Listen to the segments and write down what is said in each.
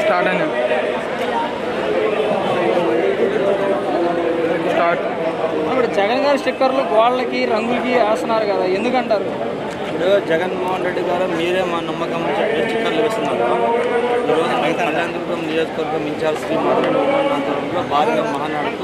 Start అని start ఇప్పుడు జగన్ గారి స్టిక్కర్లు గోళ్ళకి రంగులకి వేస్తున్నారు కదా ఎందుకంటారు ఇప్పుడు జగన్మోహన్ రెడ్డి గారు మీరే మా నమ్మకం అని చెప్పి స్టిక్కర్లు వేస్తున్నారు ఈరోజు మన కళ్యాణదుర్గం నియోజకవర్గం ఇన్ఛార్జ్ శ్రీ మాధవన్ ఉమ్మన్ ఆధ్వర్యంలో భారీగా మహానాడుకు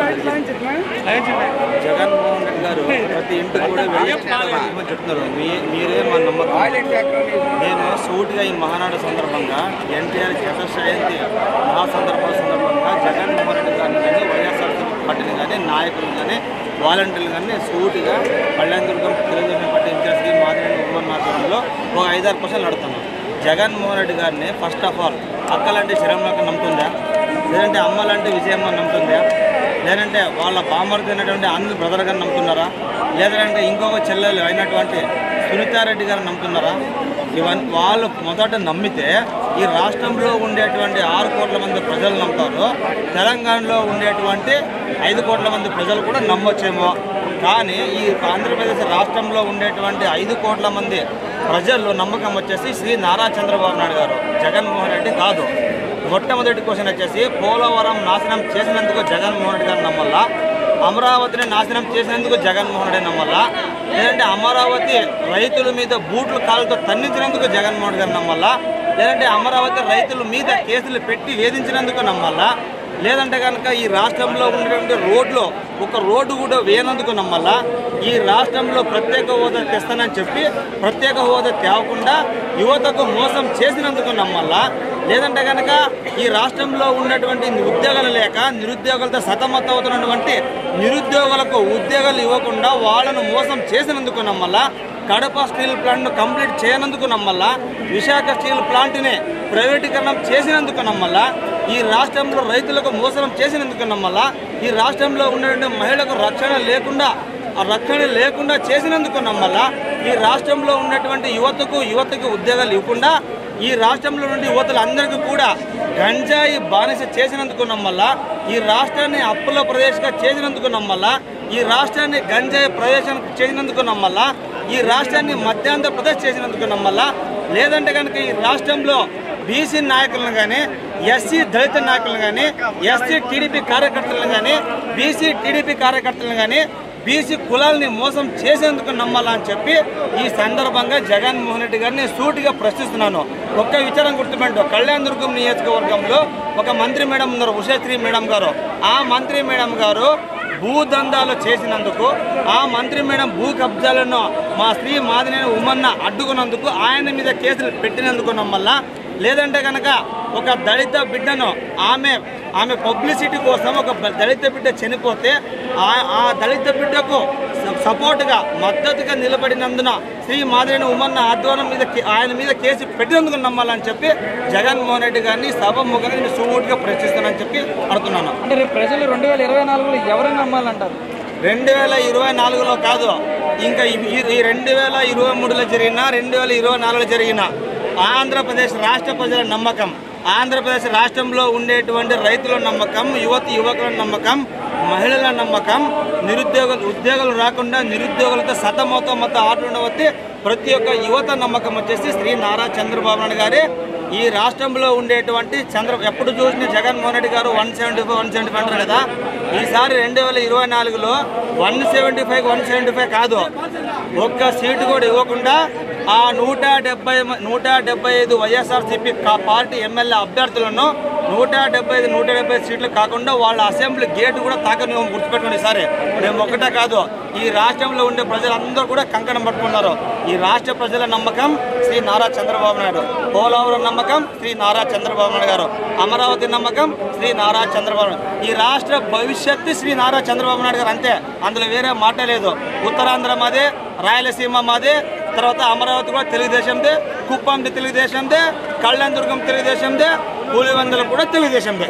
జగన్మోహన్ రెడ్డి గారు ప్రతి ఇంటికి కూడా వెళ్ళి స్టిక్కర్లు వేయమని చెప్తున్నారు మీ మీరే మా నమ్మకం నేను సూటిగా ఈ మహానాడు సందర్భంగా ఎన్టీఆర్ శత జయంతి మహా సందర్భాల సందర్భంగా జగన్మోహన్ రెడ్డి గారిని కానీ వైఎస్ఆర్సీపీ పార్టీని కానీ నాయకులు కానీ వాలంటీర్లు కానీ సూటిగా కళ్యాణదుర్గం తెలుగుదేశం పార్టీ ఇన్ఛార్జ్ శ్రీ మాదిరి ఉమ్మన్ ఆధ్వర్యంలో ఒక ఐదారు క్వశ్చన్లు అడుగుతున్నాను జగన్మోహన్ రెడ్డి గారిని ఫస్ట్ ఆఫ్ ఆల్ అక్కలంటే శరంలోకి నమ్ముతుందా లేదంటే అమ్మలంటే విజయమ్మ నమ్ముతుందా లేదంటే వాళ్ళ బామర్ది అయినటువంటి అనిల్ బ్రదర్ గారు నమ్ముతున్నారా లేదంటే ఇంకొక చెల్లెలు అయినటువంటి సునీతారెడ్డి గారు నమ్ముతున్నారా ఇవన్నీ వాళ్ళు మొదట నమ్మితే ఈ రాష్ట్రంలో ఉండేటువంటి ఆరు కోట్ల మంది ప్రజలు నమ్ముతారు తెలంగాణలో ఉండేటువంటి ఐదు కోట్ల మంది ప్రజలు కూడా నమ్మొచ్చేమో కానీ ఈ ఆంధ్రప్రదేశ్ రాష్ట్రంలో ఉండేటువంటి ఐదు కోట్ల మంది ప్రజల్లో నమ్మకం వచ్చేసి శ్రీ నారా చంద్రబాబు నాయుడు గారు జగన్మోహన్ రెడ్డి కాదు మొట్టమొదటి క్వశ్చన్ వచ్చేసి పోలవరం నాశనం చేసినందుకు జగన్మోహన్ రెడ్డి గారు నమ్మల్లా అమరావతిని నాశనం చేసినందుకు జగన్మోహన్ రెడ్డి నమ్మల్లా లేదంటే అమరావతి రైతుల మీద బూట్లు కాళ్ళతో తన్నించినందుకు జగన్మోహన్ రెడ్డి గారు నమ్మల్లా లేదంటే అమరావతి రైతుల మీద కేసులు పెట్టి వేధించినందుకు నమ్మల్లా లేదంటే కనుక ఈ రాష్ట్రంలో ఉన్నటువంటి రోడ్లు ఒక రోడ్డు కూడా వేయనందుకు నమ్మల్లా ఈ రాష్ట్రంలో ప్రత్యేక హోదా తెస్తానని చెప్పి ప్రత్యేక హోదా తేవకుండా యువతకు మోసం చేసినందుకు నమ్మల్లా లేదంటే కనుక ఈ రాష్ట్రంలో ఉన్నటువంటి ఉద్యోగాలు లేక నిరుద్యోగులతో సతమతమవుతున్నటువంటి నిరుద్యోగులకు ఉద్యోగాలు ఇవ్వకుండా వాళ్ళను మోసం చేసినందుకు నమ్మల్లా కడప స్టీల్ ప్లాంట్ను కంప్లీట్ చేయనందుకు నమ్మల్లా విశాఖ స్టీల్ ప్లాంట్ని ప్రైవేటీకరణం చేసినందుకు నమ్మల్లా ఈ రాష్ట్రంలో రైతులకు మోసం చేసినందుకు నమ్మల్లా ఈ రాష్ట్రంలో ఉన్నటువంటి మహిళలకు రక్షణ లేకుండా ఆ రక్షణ లేకుండా చేసినందుకు నమ్మల్లా ఈ రాష్ట్రంలో ఉన్నటువంటి యువతకు యువతకు ఉద్యోగాలు ఇవ్వకుండా ఈ రాష్ట్రంలో నుండి యువతలందరికీ కూడా గంజాయి బానిస చేసినందుకు నమ్మల్లా ఈ రాష్ట్రాన్ని అప్పుల ప్రదేశ్గా చేసినందుకు నమ్మల్లా ఈ రాష్ట్రాన్ని గంజాయి ప్రదేశం చేసినందుకు నమ్మల్లా ఈ రాష్ట్రాన్ని మధ్యాంధ్రప్రదేశ్ చేసినందుకు నమ్మల్లా లేదంటే కనుక ఈ రాష్ట్రంలో బీసీ నాయకులను కానీ ఎస్సీ దళిత నాయకులను కానీ ఎస్సీ టీడీపీ కార్యకర్తలను కానీ బీసీ టీడీపీ కార్యకర్తలను కానీ బీసీ కులాలని మోసం చేసేందుకు నమ్మాలని చెప్పి ఈ సందర్భంగా జగన్మోహన్ రెడ్డి గారిని సూటిగా ప్రశ్నిస్తున్నాను ఒక్క విచారం గుర్తుపెట్టు కళ్యాణదుర్గం నియోజకవర్గంలో ఒక మంత్రి మేడం ఉన్నారు ఉషాశ్రీ మేడం గారు ఆ మంత్రి మేడం గారు భూదందాలు చేసినందుకు ఆ మంత్రి మేడం భూ కబ్జాలను మా స్త్రీ మాదినేని ఉమ్మన్న అడ్డుకున్నందుకు ఆయన మీద కేసులు పెట్టినందుకు నమ్మల్లా లేదంటే కనుక ఒక దళిత బిడ్డను ఆమె ఆమె పబ్లిసిటీ కోసం ఒక బ- దళిత బిడ్డ చనిపోతే ఆ ఆ దళిత బిడ్డకు స- సపోర్టుగా మద్దతుగా నిలబడినందున శ్రీ మాదిరేని ఉమ్మన్న ఆధ్వర్యం మీద కే- ఆయన మీద కేసు పెట్టినందుకు నమ్మాలని చెప్పి జగన్మోహన్ రెడ్డి గారిని సభ ముఖంగా నేను సుమూటిగా ప్రశ్నిస్తానని చెప్పి అడుగుతున్నాను అంటే రేపు ప్రజలు రెండు వేల ఇరవై నాలుగులో ఎవరిని నమ్మాలంటారు రెండు వేల ఇరవై నాలుగులో కాదు ఇంకా ఈ- ఈ- ఈ రెండు వేల ఇరవై మూడులో జరిగిన రెండు వేల ఇరవై నాలుగులో జరిగిన ఆంధ్రప్రదేశ్ రాష్ట్ర ప్రజల నమ్మకం ఆంధ్రప్రదేశ్ రాష్ట్రంలో ఉండేటువంటి రైతుల నమ్మకం యువతి యువకుల నమ్మకం మహిళల నమ్మకం నిరుద్యోగులు ఉద్యోగాలు రాకుండా నిరుద్యోగులతో సతమతో మొత్తం ఆటలు ఉండవస్తే ప్రతి ఒక్క యువత నమ్మకం వచ్చేసి శ్రీ నారా చంద్రబాబు నాయుడు గారి ఈ రాష్ట్రంలో ఉండేటువంటి చంద్ర ఎప్పుడు చూసిన Jaganmohan Reddy garu one seventy five one seventy five అంటారు కదా ఈసారి రెండు వేల ఇరవై నాలుగులో one seventy five one seventy five కాదు ఒక్క సీటు కూడా ఇవ్వకుండా ఆ నూట డెబ్బై మ- నూట డెబ్బై ఐదు వైఎస్ఆర్సీపీ కా- పార్టీ ఎమ్మెల్యే అభ్యర్థులను నూట డెబ్బై ఐదు నూట డెబ్బై ఐదు సీట్లు కాకుండా వాళ్ళ అసెంబ్లీ గేటు కూడా తాకని గుర్తుపెట్టుకోండి సరే మేము ఒకటే కాదు ఈ రాష్ట్రంలో ఉండే ప్రజలందరూ కూడా కంకణం పట్టుకున్నారు ఈ రాష్ట్ర ప్రజల నమ్మకం శ్రీ నారా చంద్రబాబు నాయుడు పోలవరం నమ్మకం శ్రీ నారా చంద్రబాబు నాయుడు గారు అమరావతి నమ్మకం శ్రీ నారా చంద్రబాబు నాయుడు ఈ రాష్ట్ర భవిష్యత్తు శ్రీ నారా చంద్రబాబు నాయుడు గారు అంతే అందులో వేరే మాట లేదు ఉత్తరాంధ్ర మాదే రాయలసీమ మాదే తర్వాత అమరావతి కూడా తెలుగుదేశందే కుప్పంది తెలుగుదేశందే కళ్యాణదుర్గం తెలుగుదేశందే పులివెందులు కూడా తెలుగుదేశందే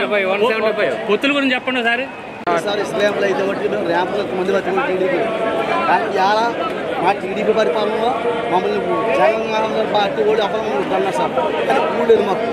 పొత్తుల గురించి చెప్పండి సార్ సార్ ఇస్లాంలో అయితే ఒకటి ర్యాంపులకు మంది వచ్చి టీడీపీ కానీ ఇవాళ మా టీడీపీ పరిపాలనలో మమ్మల్ని జగన్ పార్టీ కూడా అప్పుడు ఉన్నారు సార్ కానీ కూడలేదు మాకు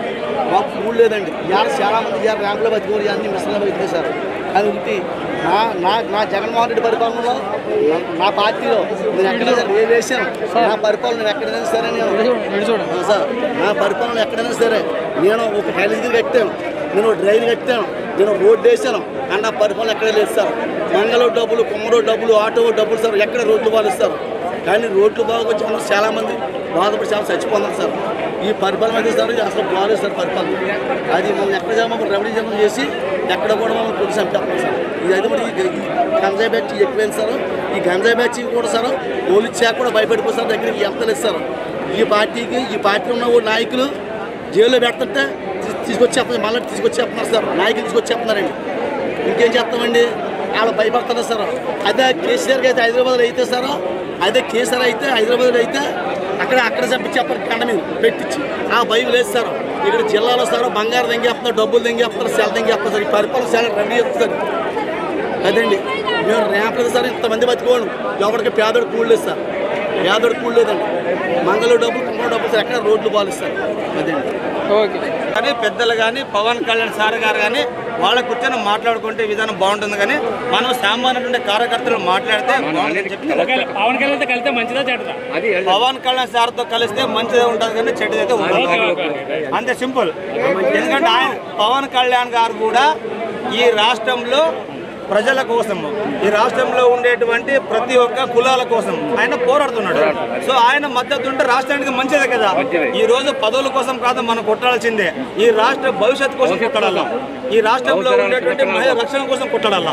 మాకు ఊళ్ళు లేదండి ఇవాళ చాలా మంది ఇవాళ ర్యాంపులో బతికోరు అన్ని మిషన్లో బతికేశారు కానీ ఒకటి నా నా నా జగన్మోహన్ రెడ్డి పరిపాలనలో నా- నా పార్టీలో నేను ఎక్కడైనా రేలు వేసాను నా పరిపాలన నేను ఎక్కడైనా సరే నేను ఇటు చూడండి ఆ సార్ నా పరిపాలన ఎక్కడైనా సరే నేను ఒక కాలేజీకి కట్టాను నేను ఒక డ్రైవ్ కట్టాను నేను రోడ్డు వేసాను అండ్ నా పరిపాలన ఎక్కడ లేదు సార్ మంగళ డబ్బులు కుమ్మరో డబ్బులు ఆటో డబ్బులు సార్ ఎక్కడ రోడ్లు బాగా ఇస్తారు కానీ రోడ్లు బాగా జనం చాలా మంది బాధపడి చాలా చచ్చిపోతున్నారు సార్ ఈ పరిపాలన అయితే సార్ ఇది అసలు బాగాలేదు సార్ పరిపాలన అది మనం ఎక్కడ మమ్మల్ని రెవెన్యూ జనం చేసి ఎక్కడ కూడా మమ్మల్ని కొద్ది చంపేస్తున్నాం సార్ ఇది అయితే మరి ఈ- ఈ గంజాయి బ్యాచ్ ఎక్కువైంది సార్ ఈ గంజాయి బ్యాచ్ కూడా సార్ పోలీస్ శాఖ కూడా భయపడిపోతారు దగ్గరికి ఎంత లేదు సార్ ఈ పార్టీకి ఈ పార్టీలో ఉన్న ఓ నాయకులు జైల్లో పెడుతుంటే తీ- తీసుకొచ్చి చెప్తున్నారు మళ్ళీ తీసుకొచ్చి చెప్తున్నారు సార్ నాయకులు తీసుకొచ్చి చెప్తున్నారండి ఇంకేం చెప్తామండి వాళ్ళు భయపడుతున్నారు సార్ అదే కేసీఆర్కి అయితే హైదరాబాద్లో అయితే సార్ అదే కేసీఆర్ అయితే హైదరాబాద్లో అయితే అక్కడ అక్కడ చెప్పి చెప్పండి కండ మీద పెట్టించి ఆ భయం లేదు సార్ ఇక్కడ జిల్లాలో సార్ బంగారు దెంగేస్తున్నారు డబ్బులు దెంగేస్తున్నారు సెల్ దెంగేస్తున్నారు సార్ ఈ పరిపాలన చాలా రెడీ చెప్తారు అదండి మేము ర్యాంపులు సార్ ఇంతమంది బతికోండి ఎవరికి పేదోడు కూడలేదు సార్ పేదోడు కూడలేదండి మంగళ డబ్బులు కుమ్మల డబ్బులు సార్ ఎక్కడ రోడ్లు బాలిస్తారు అదండి ఓకే కానీ పెద్దలు కానీ పవన్ కళ్యాణ్ సార్ గారు కానీ వాళ్ళ కూర్చొని మాట్లాడుకుంటే విధానం బాగుంటుంది కానీ మనం సామాన్యటువంటి కార్యకర్తలు మాట్లాడితే బాగుంటుందని చెప్తారు ఒకవేళ పవన్ కళ్యాణ్తో కలిస్తే మంచిదా చెడ్డదా పవన్ కళ్యాణ్ సార్తో కలిస్తే మంచిదే ఉంటుంది కానీ చెడ్డదైతే ఉండదు అంతే సింపుల్ ఎందుకంటే ఆయన పవన్ కళ్యాణ్ గారు కూడా ఈ రాష్ట్రంలో ప్రజల కోసం ఈ రాష్ట్రంలో ఉండేటువంటి ప్రతి ఒక్క కులాల కోసం ఆయన పోరాడుతున్నాడు సో ఆయన మద్దతు ఉంటే రాష్ట్రానికి మంచిదే కదా ఈ రోజు పదవుల కోసం కాదు మనం కొట్టాల్సిందే ఈ రాష్ట్ర భవిష్యత్తు కోసం కొట్టాడాలా ఈ రాష్ట్రంలో ఉండేటువంటి మహిళల రక్షణ కోసం కొట్టాడాలా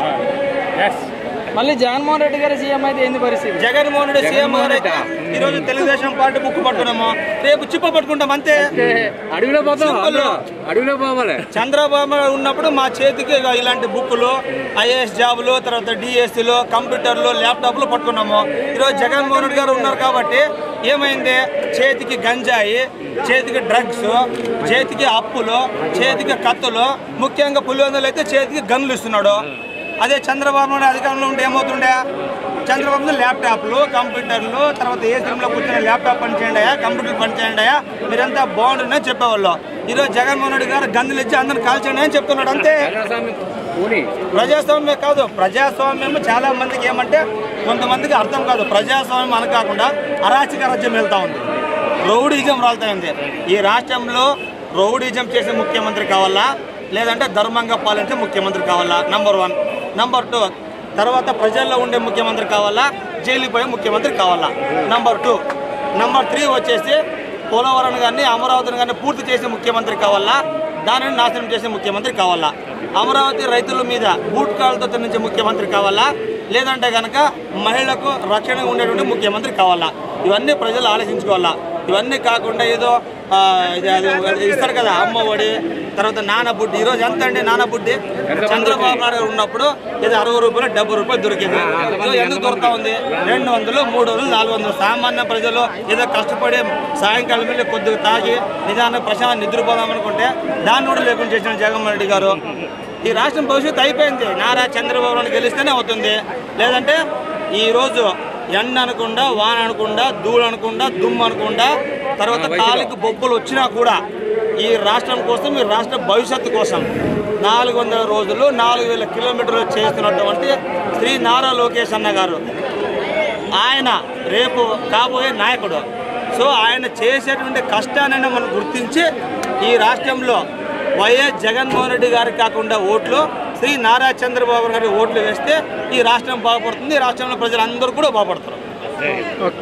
మళ్ళీ జగన్మోహన్ రెడ్డి గారి సీఎం అయితే ఏంది పరిస్థితి జగన్మోహన్ రెడ్డి సీఎం గారు అయితే ఈ రోజు తెలుగుదేశం పార్టీ బుక్ పట్టుకున్నాము రేపు చిప్ప పట్టుకుంటాం అంతే అడవిలో పోతాం Simple. అడవిలో పోవాలి చంద్రబాబు నాయుడు ఉన్నప్పుడు మా చేతికి ఇగో ఇలాంటి బుక్కులు ఐఏఎస్ జాబులు తర్వాత డిఎస్సీలు కంప్యూటర్లు ల్యాప్టాప్లు పట్టుకున్నాము ఈరోజు జగన్మోహన్ రెడ్డి గారు ఉన్నారు కాబట్టి ఏమైంది చేతికి గంజాయి చేతికి డ్రగ్స్ చేతికి అప్పులు చేతికి కత్తులు ముఖ్యంగా పులివెందులు అయితే చేతికి గన్లు ఇస్తున్నాడు అదే చంద్రబాబు నాయుడు అధికారంలో ఉంటే ఏమవుతుండే చంద్రబాబు నాయుడు ల్యాప్టాప్లు కంప్యూటర్లు తర్వాత ఏ సినిమాలో కూర్చొని ల్యాప్టాప్ పని చేయండి కంప్యూటర్ పని చేయండి మీరంతా బాగుంటుందని చెప్పేవాళ్ళు ఈరోజు జగన్మోహన్ రెడ్డి గారు గందులు ఇచ్చి అందరిని కాల్చండి అని చెప్తున్నాడు అంతే ప్రజాస్వామ్యం కాదు ప్రజాస్వామ్యం చాలా మందికి ఏమంటే కొంతమందికి అర్థం కాదు ప్రజాస్వామ్యం అని కాకుండా అరాచక రాజ్యం వెళ్తా ఉంది రౌడీజం రాలుతా ఉంది ఈ రాష్ట్రంలో రౌడీజం చేసే ముఖ్యమంత్రి కావాలా లేదంటే ధర్మంగా పాలించే ముఖ్యమంత్రి కావాలా నంబర్ వన్ నంబర్ టూ తర్వాత ప్రజల్లో ఉండే ముఖ్యమంత్రి కావాలా జైలుకి పోయే ముఖ్యమంత్రి కావాలా నంబర్ టూ నంబర్ త్రీ వచ్చేసి పోలవరం కానీ అమరావతిని కానీ పూర్తి చేసే ముఖ్యమంత్రి కావాలా దానిని నాశనం చేసే ముఖ్యమంత్రి కావాలా అమరావతి రైతుల మీద బూట్ కాళ్ళతో తినించే ముఖ్యమంత్రి కావాలా లేదంటే కనుక మహిళలకు రక్షణ ఉండేటువంటి ముఖ్యమంత్రి కావాలా ఇవన్నీ ప్రజలు ఆలోచించుకోవాలా ఇవన్నీ కాకుండా ఏదో ఆ, ఇది అది అది ఇస్తారు కదా అమ్మ ఒడి తర్వాత నాన్న బుడ్డి ఈరోజు ఎంత అండి నాన్న బుడ్డి చంద్రబాబు నాయుడు గారు ఉన్నప్పుడు ఇది అరవై రూపాయలు డెబ్బై రూపాయలు దొరికింది సో ఎందుకు దొరుకుతా ఉంది రెండు వందలు మూడు వందలు నాలుగు వందలు సామాన్య ప్రజలు ఏదో కష్టపడి సాయంకాలం వెళ్ళి కొద్దిగా తాగి నిదానం ప్రశాంతం నిద్రపోదాం అనుకుంటే దాన్ని కూడా లేకుండా చేసిన జగన్మోహన్ రెడ్డి గారు ఈ రాష్ట్రం భవిష్యత్తు అయిపోయింది నారా చంద్రబాబు నాయుడు గెలిస్తేనే అవుతుంది లేదంటే ఈ రోజు ఎండ అనకుండా వాన అనకుండా ధూళి అనకుండా దుమ్ము అనకుండా తర్వాత కాలికి బొబ్బులు వచ్చినా కూడా ఈ రాష్ట్రం కోసం ఈ రాష్ట్ర భవిష్యత్తు కోసం నాలుగు వందల రోజులు నాలుగు వేల కిలోమీటర్లు చేస్తున్నటువంటి శ్రీ నారా లోకేష్ అన్న గారు ఆయన రేపు కాబోయే నాయకుడు సో ఆయన చేసేటువంటి కష్టాన్ని మనం గుర్తించి ఈ రాష్ట్రంలో వైఎస్ జగన్మోహన్ రెడ్డి గారికి కాకుండా ఓట్లు శ్రీ నారా చంద్రబాబు గారి ఓట్లు వేస్తే ఈ రాష్ట్రం బాగుపడుతుంది ఈ రాష్ట్రంలో ప్రజలందరూ కూడా బాగుపడతారు